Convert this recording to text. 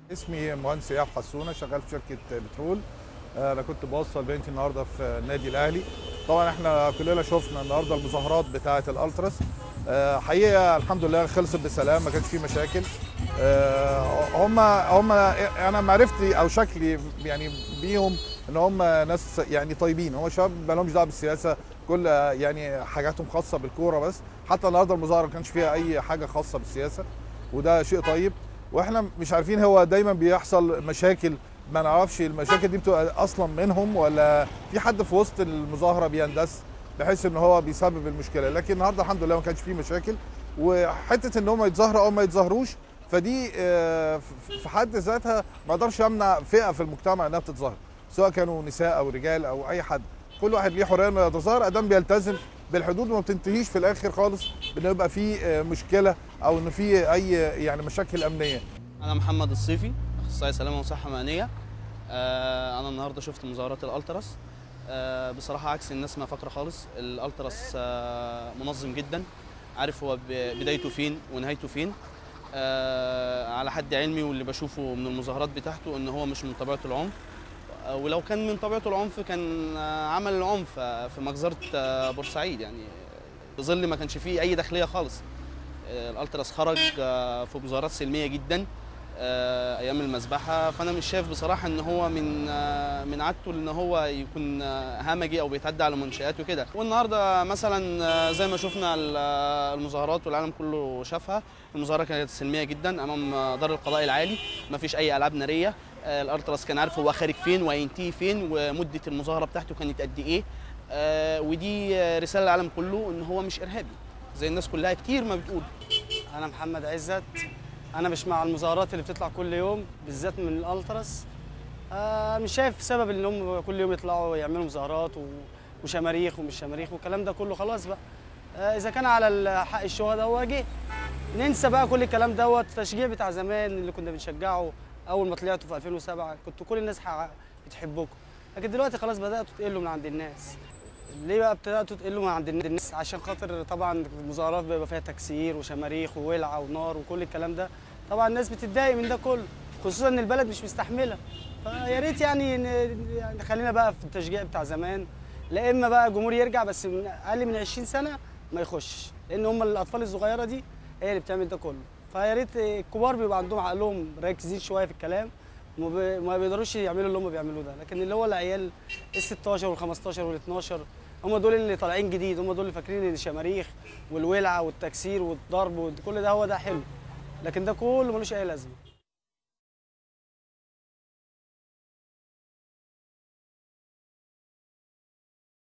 اسمي مهندس ايهاب حسونه شغال في شركه بترول انا كنت بوصل بنتي النهارده في النادي الاهلي طبعا احنا كلنا شفنا النهارده المظاهرات بتاعه الالتراس آه، حقيقه الحمد لله خلصت بسلام ما كانش في مشاكل هم هم انا معرفتي او شكلي يعني بيهم ان هم ناس يعني طيبين هم شباب ما لهمش دعوه بالسياسه كل يعني حاجاتهم خاصه بالكوره بس حتى النهارده المظاهره ما كانش فيها اي حاجه خاصه بالسياسه وده شيء طيب واحنا مش عارفين هو دايما بيحصل مشاكل ما نعرفش المشاكل دي بتبقى اصلا منهم ولا في حد في وسط المظاهره بيندس بحيث ان هو بيسبب المشكله لكن النهارده الحمد لله ما كانش فيه مشاكل وحته ان هم يتظاهروا او ما يتظاهروش فدي آه، في حد ذاتها ما اقدرش امنع فئه في المجتمع انها بتتظاهر سواء كانوا نساء او رجال او اي حد كل واحد ليه حريه انه يتظاهر ادام بيلتزم بالحدود وما بتنتهيش في الاخر خالص بان يبقى في آه، مشكله او ان في اي يعني مشاكل امنيه انا محمد الصيفي اخصائي سلامه وصحه مهنيه آه، انا النهارده شفت مظاهرات الالتراس آه، بصراحه عكس الناس ما فاكره خالص الالتراس آه، منظم جدا عارف هو ب- بدايته فين ونهايته فين آه، على حد علمي واللي بشوفه من المظاهرات بتاعته ان هو مش من طبيعته العنف آه، ولو كان من طبيعته العنف كان آه، عمل العنف آه، في مجزره آه، بورسعيد يعني في ظل ما كانش فيه اي داخليه خالص آه، الالتراس خرج آه، في مظاهرات سلميه جدا آه، ايام المذبحه فانا مش شايف بصراحه ان هو من آه، من عادته ان هو يكون آه، همجي او بيتعدى على منشات وكده والنهارده مثلا آه، زي ما شفنا ال- آه، المظاهرات والعالم كله شافها المظاهره كانت سلميه جدا امام آه، دار القضاء العالي ما فيش اي العاب ناريه آه، الالتراس كان عارف هو خارج فين وهينتهي فين ومده المظاهره بتاعته كانت قد ايه آه، ودي آه، رساله للعالم كله ان هو مش ارهابي زي الناس كلها كتير ما بتقول انا محمد عزت انا مش مع المظاهرات اللي بتطلع كل يوم بالذات من الالتراس آه مش شايف سبب ان هم كل يوم يطلعوا يعملوا مظاهرات و- وشماريخ ومش شماريخ والكلام ده كله خلاص بقى آه اذا كان على ال- حق الشهداء هو جه ننسى بقى كل الكلام دوت التشجيع بتاع زمان اللي كنا بنشجعه اول ما طلعتوا في 2007 كنتوا كل الناس ح- بتحبكم لكن دلوقتي خلاص بداتوا تقلوا من عند الناس ليه بقى ابتدأتوا تقلوا من عند الناس عشان خاطر طبعا المظاهرات بيبقى فيها تكسير وشماريخ وولعه ونار وكل الكلام ده طبعا الناس بتتضايق من ده كله خصوصا ان البلد مش مستحمله فيا ريت يعني ن- يعني خلينا بقى في التشجيع بتاع زمان لا اما بقى الجمهور يرجع بس من اقل من 20 سنه ما يخش لان هم الاطفال الصغيره دي هي اللي بتعمل ده كله فيا ريت الكبار بيبقى عندهم عقلهم مركزين شويه في الكلام وما بي- ما بيقدروش يعملوا اللي هم بيعملوه ده لكن اللي هو العيال ال 16 وال 15 وال 12 هم دول اللي طالعين جديد هم دول اللي فاكرين ان الشماريخ والولعه والتكسير والضرب وكل ده هو ده حلو لكن ده كله ملوش اي لازمه